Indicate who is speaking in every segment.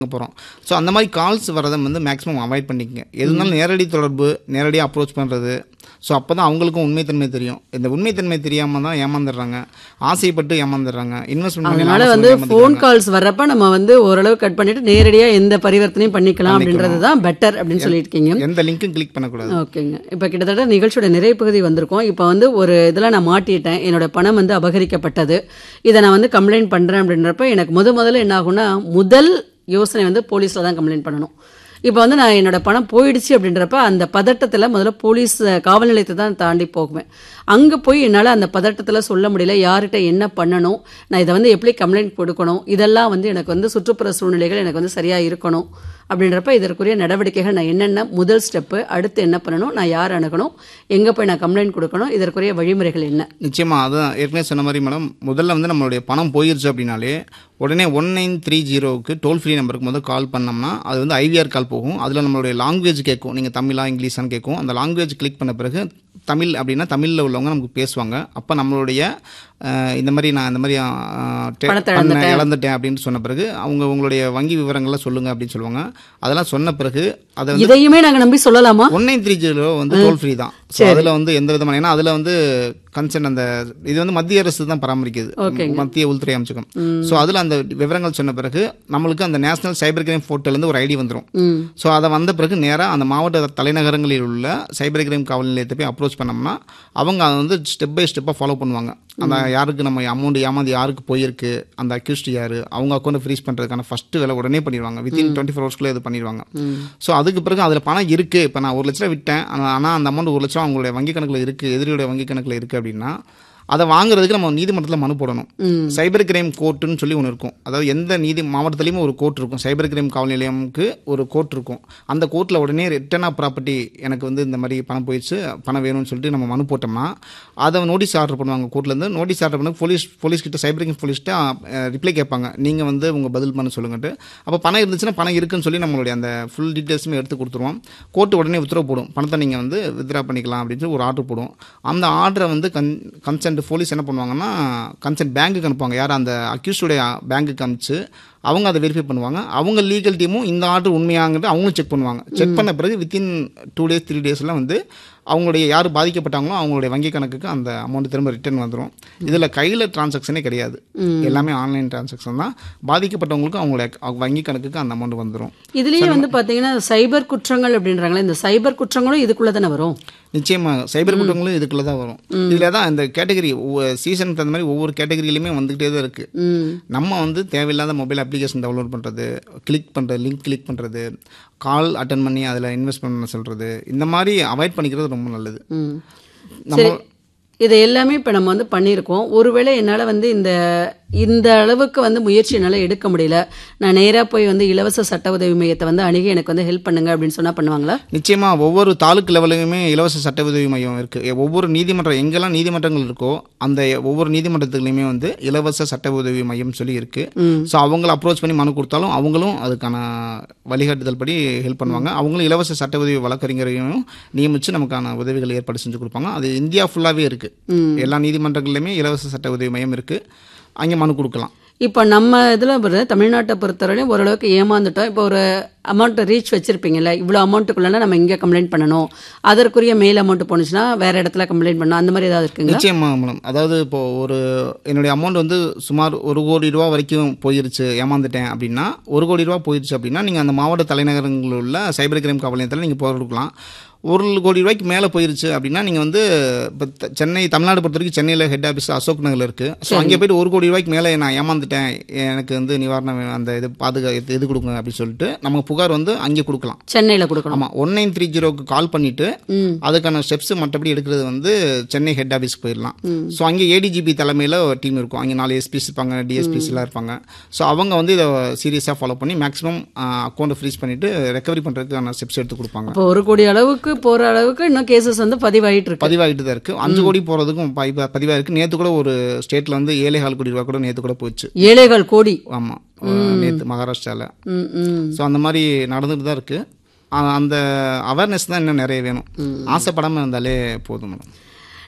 Speaker 1: போகிறோம் ஸோ அந்த மாதிரி கால்ஸ் வரதை வந்து மேக்ஸிமம் அவாய்ட் பண்ணிக்கங்க எதுனாலும் நேரடி தொடர்பு நேரடியாக அப்ரோச் பண்ணுறது ஸோ அப்போ தான் அவங்களுக்கும் உண்மைத்தன்மை தெரியும் இந்த உண்மைத்தன்மை தெரியாமல் தான் ஏமாந்துடுறாங்க ஆசைப்பட்டு ஏமாந்துடுறாங்க இன்வெஸ்ட்மெண்ட்
Speaker 2: அதனால வந்து ஃபோன் கால்ஸ் வர்றப்ப நம்ம வந்து ஓரளவு கட் பண்ணிட்டு நேரடியா எந்த பரிவர்த்தனையும் பண்ணிக்கலாம் அப்படின்றது தான் பெட்டர் அப்படின்னு சொல்லியிருக்கீங்க
Speaker 1: எந்த லிங்க்கும் கிளிக் பண்ணக்கூடாது
Speaker 2: ஓகேங்க இப்போ கிட்டத்தட்ட நிகழ்ச்சியோட நிறைவு பகுதி வந்திருக்கோம் இப்போ வந்து ஒரு இதில் நான் மாட்டிட்டேன் என்னோட பணம் வந்து அபகரிக்கப்பட்டது இதை நான் வந்து கம்ப்ளைண்ட் பண்ணுறேன் அப்படின்றப்ப எனக்கு முத முதல்ல என்ன ஆகும்னா முதல் யோசனை வந்து போலீஸில் தான் கம்ப்ளைண்ட் பண்ணணும் இப்போ வந்து நான் என்னோட பணம் போயிடுச்சு அப்படின்றப்ப அந்த பதட்டத்தில் முதல்ல போலீஸ் அஹ், காவல் நிலையத்தை தான் தாண்டி போகுவேன் அங்கே போய் என்னால் அந்த பதட்டத்தில் சொல்ல முடியல யார்கிட்ட என்ன பண்ணணும் நான் இதை வந்து எப்படி கம்ப்ளைண்ட் கொடுக்கணும் இதெல்லாம் வந்து எனக்கு வந்து சுற்றுப்புற சூழ்நிலைகள் எனக்கு வந்து சரியாக இருக்கணும் அப்படின்றப்ப இதற்குரிய நடவடிக்கைகள் நான் என்னென்ன முதல் ஸ்டெப்பு அடுத்து என்ன பண்ணணும் நான் யார் அணுகணும் எங்கே போய் நான் கம்ப்ளைண்ட் கொடுக்கணும் இதற்குரிய வழிமுறைகள் என்ன
Speaker 1: நிச்சயமாக அதான் ஏற்கனவே சொன்ன மாதிரி மேடம் முதல்ல வந்து நம்மளுடைய பணம் போயிருச்சு அப்படின்னாலே உடனே ஒன் நைன் த்ரீ ஜீரோவுக்கு டோல் ஃப்ரீ நம்பருக்கு முதல் கால் பண்ணோம்னா அது வந்து ஐவிஆர் கால் போகும் அதில் நம்மளுடைய லாங்குவேஜ் கேட்கும் நீங்கள் தமிழா இங்கிலீஷான்னு கேட்கும் அந்த லாங்குவேஜ் கிளிக் பண்ண பிறகு தமிழ் அப்படின்னா தமிழில் உள்ளவங்க நமக்கு பேசுவாங்க அப்போ நம்மளுடைய அஹ், இந்த மாதிரி நான் இந்த மாதிரி அஹ், டே-
Speaker 2: பணத்தை
Speaker 1: பண்ண இழந்துட்டேன் அப்படின்னு சொன்ன பிறகு அவங்க உங்களுடைய வங்கி விவரங்கள்லாம் சொல்லுங்கள் அப்படின்னு சொல்லுவாங்க அதெல்லாம் சொன்ன பிறகு அதை வந்து
Speaker 2: இதையுமே நாங்கள் நம்பி சொல்லலாமா
Speaker 1: ஒன் நைன் த்ரீ ஜீரோ வந்து டோல் ஃப்ரீ தான் ஸோ அதில் வந்து எந்த விதமான ஏன்னா அதில் வந்து கன்சர்ன் அந்த இது வந்து மத்திய அரசு தான் பராமரிக்குது மத்திய உள்துறை அமைச்சகம் ஸோ அதில் அந்த விவரங்கள் சொன்ன பிறகு நம்மளுக்கு அந்த நேஷனல் சைபர் கிரைம் போர்ட்டலேருந்து ஒரு ஐடி வந்துடும்
Speaker 2: ம்
Speaker 1: ஸோ அதை வந்த பிறகு நேராக அந்த மாவட்ட தலைநகரங்களில் உள்ள சைபர் கிரைம் காவல் நிலையத்தை போய் அப்ரோச் பண்ணோம்னா அவங்க அதை வந்து ஸ்டெப் பை ஸ்டெப்பாக ஃபாலோ பண்ணுவாங்க அந்த யாருக்கு நம்ம அமௌண்ட் ஏமாந்து யாருக்கு போயிருக்கு அந்த அக்யூஸ்ட் யார் அவங்க அக்கௌண்ட் ஃப்ரீஸ் பண்ணுறதுக்கான ஃபஸ்ட்டு வேலை உடனே பண்ணிடுவாங்க வித்தின் டுவெண்ட்டி ஃபோர் ஹவர்ஸ்க்குள்ளே இது பண்ணிடுவாங்க ஸோ அதுக்கு பிறகு அதில் பணம் இருக்குது இப்போ நான் ஒரு லட்ச ரூபா விட்டேன் ஆனால் அந்த அமௌண்ட் ஒரு லட்சம் அவங்களுடைய வங்கி கணக்கில் இருக்குது எதிரியோட வங்கி கணக்கில் இருக்குது அப்படின்னா அதை வாங்குறதுக்கு நம்ம நீதிமன்றத்தில் மனு போடணும் சைபர் கிரைம் கோர்ட்டுன்னு சொல்லி ஒன்று இருக்கும் அதாவது எந்த நீதி மாவட்டத்துலேயும் ஒரு கோர்ட் இருக்கும் சைபர் கிரைம் காவல் நிலையமுக்கு ஒரு கோர்ட் இருக்கும் அந்த கோர்ட்டில் உடனே ரிட்டர்ன் ஆஃப் ப்ராப்பர்ட்டி எனக்கு வந்து இந்த மாதிரி பணம் போயிடுச்சு பணம் வேணும்னு சொல்லிட்டு நம்ம மனு போட்டோம்னா அதை நோட்டீஸ் ஆர்டர் பண்ணுவாங்க கோர்ட்லேருந்து நோட்டீஸ் ஆர்டர் பண்ணி போலீஸ் போலீஸ் கிட்ட சைபர் கிரைம் போலீஸ்கிட்ட ரிப்ளை கேட்பாங்க நீங்கள் வந்து உங்கள் பதில் பண்ண சொல்லுங்கன்ட்டு அப்போ பணம் இருந்துச்சுன்னா பணம் இருக்குன்னு சொல்லி நம்மளுடைய அந்த ஃபுல் டீட்டெயில்ஸுமே எடுத்து கொடுத்துருவோம் கோர்ட்டு உடனே உத்தரவு போடும் பணத்தை நீங்கள் வந்து வித்ரா பண்ணிக்கலாம் அப்படின்னு சொல்லி ஒரு ஆர்டர் போடும் அந்த ஆர்டரை வந்து கன் கன்சென்ட் போலீஸ் என்ன பண்ணுவாங்கன்னா கன்சென்ட் பேங்க்குக்கு அனுப்புவாங்க யார் அந்த அக்யூஸ்டுடைய பேங்க்குக்கு அனுப்பிச்சு அவங்க அதை வெரிஃபை பண்ணுவாங்க அவங்க லீகல் டீமும் இந்த ஆர்டர் உண்மையாங்கிறது அவங்களும் செக் பண்ணுவாங்க செக் பண்ண பிறகு வித்தின் டூ டேஸ் த்ரீ டேஸில் வந்து அவங்களுடைய யார் பாதிக்கப்பட்டாங்களோ அவங்களுடைய வங்கி கணக்குக்கு அந்த அமௌண்ட் திரும்ப ரிட்டர்ன் வந்துடும் இதில் கையில் டிரான்சாக்ஷனே கிடையாது எல்லாமே ஆன்லைன் டிரான்சாக்ஷன் தான் பாதிக்கப்பட்டவங்களுக்கு அவங்களுடைய அவங்க வங்கி கணக்குக்கு அந்த அமௌண்ட் வந்துடும்
Speaker 2: இதுலயே வந்து பாத்தீங்கன்னா சைபர் குற்றங்கள் அப்படின்றாங்களே இந்த சைபர் குற்றங்களும் இதுக்குள்ள தானே வரும்
Speaker 1: நிச்சயமாக சைபர் குற்றங்களும் இதுக்குள்ள தான் வரும் இதில் தான் இந்த கேட்டகரி சீசனுக்கு தகுந்த மாதிரி ஒவ்வொரு கேட்டகரியிலுமே வந்துகிட்டே தான் இருக்குது
Speaker 2: ம்
Speaker 1: நம்ம வந்து தேவையில்லாத மொபைல் அப்ளிகேஷன் டவுன்லோட் பண்ணுறது கிளிக் பண்ணுறது லிங்க் கிளிக் பண்ணுறது கால் அட்டன் பண்ணி அதில் இன்வெஸ்ட் பண்ண சொல்கிறது இந்த மாதிரி அவாய்ட் பண்ணிக்கிறது ரொம்ப நல்லது
Speaker 2: ம்
Speaker 1: நம்ம
Speaker 2: சரி இதை எல்லாமே இப்போ நம்ம வந்து பண்ணியிருக்கோம் ஒருவேளை என்னால் வந்து இந்த இந்த அளவுக்கு வந்து முயற்சி என்னால் எடுக்க முடியல நான் நேராக போய் வந்து இலவச சட்ட உதவி மையத்தை வந்து அணுகி எனக்கு வந்து ஹெல்ப் பண்ணுங்க அப்படின்னு சொன்னால் பண்ணுவாங்களா
Speaker 1: நிச்சயமாக ஒவ்வொரு தாலுக்கு லெவலுமே இலவச சட்ட உதவி மையம் இருக்குது ஒவ்வொரு நீதிமன்றம் எங்கெல்லாம் நீதிமன்றங்கள் இருக்கோ அந்த ஒவ்வொரு நீதிமன்றத்துலையுமே வந்து இலவச சட்ட உதவி மையம் சொல்லி இருக்குது ஸோ அவங்கள அப்ரோச் பண்ணி மனு கொடுத்தாலும் அவங்களும் அதுக்கான வழிகாட்டுதல் படி ஹெல்ப் பண்ணுவாங்க அவங்களும் இலவச சட்ட உதவி வழக்கறிஞரையும் நியமித்து நமக்கான உதவிகளை ஏற்பாடு செஞ்சு கொடுப்பாங்க அது இந்தியா ஃபுல்லாகவே இருக்குது எல்லா நீதிமன்றங்கள்லையுமே இலவச சட்ட உதவி மையம் இருக்குது அங்கே மனு கொடுக்கலாம்
Speaker 2: இப்போ நம்ம இதில் ஒரு தமிழ்நாட்டை பொறுத்தவரையும் ஓரளவுக்கு ஏமாந்துட்டோம் இப்போ ஒரு அமௌண்ட்டை ரீச் வச்சிருப்பீங்கல்ல இவ்வளோ அமௌண்ட்டுக்குள்ளே நம்ம இங்கே கம்ப்ளைண்ட் பண்ணணும் அதற்குரிய மெயில் அமௌண்ட் போணுச்சுன்னா வேற இடத்துல கம்ப்ளைண்ட் பண்ணணும் அந்த மாதிரி ஏதாவது இருக்குங்களா
Speaker 1: நிச்சயமா மேடம் அதாவது இப்போ ஒரு என்னுடைய அமௌண்ட் வந்து சுமார் ஒரு கோடி ரூபா வரைக்கும் போயிருச்சு ஏமாந்துட்டேன் அப்படின்னா ஒரு கோடி ரூபா போயிருச்சு அப்படின்னா நீங்கள் அந்த மாவட்ட தலைநகரங்களில் உள்ள சைபர் கிரைம் காவல் நிலையத்தில் நீங்கள் போக கொடுக்கலாம் ஒரு கோடி ரூபாய்க்கு மேலே போயிருச்சு அப்படின்னா நீங்கள் வந்து இப்போ த- சென்னை தமிழ்நாடு பொறுத்த வரைக்கும் சென்னையில் ஹெட் ஆஃபீஸ் அசோக் நகரில் இருக்குது ஸோ அங்கே போயிட்டு ஒரு கோடி ரூபாய்க்கு மேலே நான் ஏமாந்துட்டேன் எனக்கு வந்து நிவாரணம் வேணும், அந்த இது பாதுகா இது இது கொடுங்க அப்படின்னு சொல்லிட்டு நம்ம புகார் வந்து அங்கே கொடுக்கலாம்
Speaker 2: சென்னையில் கொடுக்கணும்
Speaker 1: ஆமாம் ஒன் நைன் த்ரீ ஜீரோக்கு கால் பண்ணிவிட்டு
Speaker 2: ம்
Speaker 1: அதுக்கான ஸ்டெப்ஸ் மற்றபடி எடுக்கிறது வந்து சென்னை ஹெட் ஆஃபீஸ்க்கு போயிடலாம் ஸோ அங்கே ஏடிஜிபி தலைமையில் ஒரு டீம் இருக்கும் அங்கே நாலு எஸ்பிஸ் இருப்பாங்க டிஎஸ்பிஸ்லாம் இருப்பாங்க ஸோ அவங்க வந்து இதை சீரியஸாக ஃபாலோ பண்ணி மேக்ஸிமம் அக்கௌண்ட்டை ஃப்ரீஸ் பண்ணிவிட்டு ரெக்கவரி பண்ணுறதுக்கான ஸ்டெப்ஸ் எடுத்து கொடுப்பாங்க
Speaker 2: இப்போ ஒரு கோடி அளவுக்கு போற அளவுக்கு இன்னும் கேசஸ் வந்து பதிவாயிட்டு இருக்கு
Speaker 1: பதிவாகிட்டு தான் இருக்குது அஞ்சு கோடி போகிறதுக்கும் பதிவாக இருக்குது நேற்று கூட ஒரு ஸ்டேட்டில் வந்து ஏழை கால் கோடி ரூபா கூட நேற்று கூட போச்சு
Speaker 2: ஏழைகள் கோடி
Speaker 1: ஆமாம் நேற்று மகாராஷ்டிராவில்
Speaker 2: ம் ம்
Speaker 1: ஸோ அந்த மாதிரி நடந்துட்டு தான் இருக்குது அந்த அவேர்னஸ் தான் இன்னும் நிறைய வேணும் ஆசைப்படாமல் இருந்தாலே போதும் மேடம்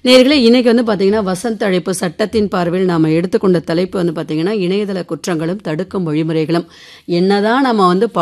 Speaker 2: நேர்களே இன்னைக்கு வந்து பார்த்தீங்கன்னா வசந்த அழைப்பு சட்டத்தின் பார்வையில் நாம் எடுத்துக்கொண்ட தலைப்பு வந்து பார்த்தீங்கன்னா இணையதள குற்றங்களும் தடுக்கும் வழிமுறைகளும் என்னதான் நம்ம வந்து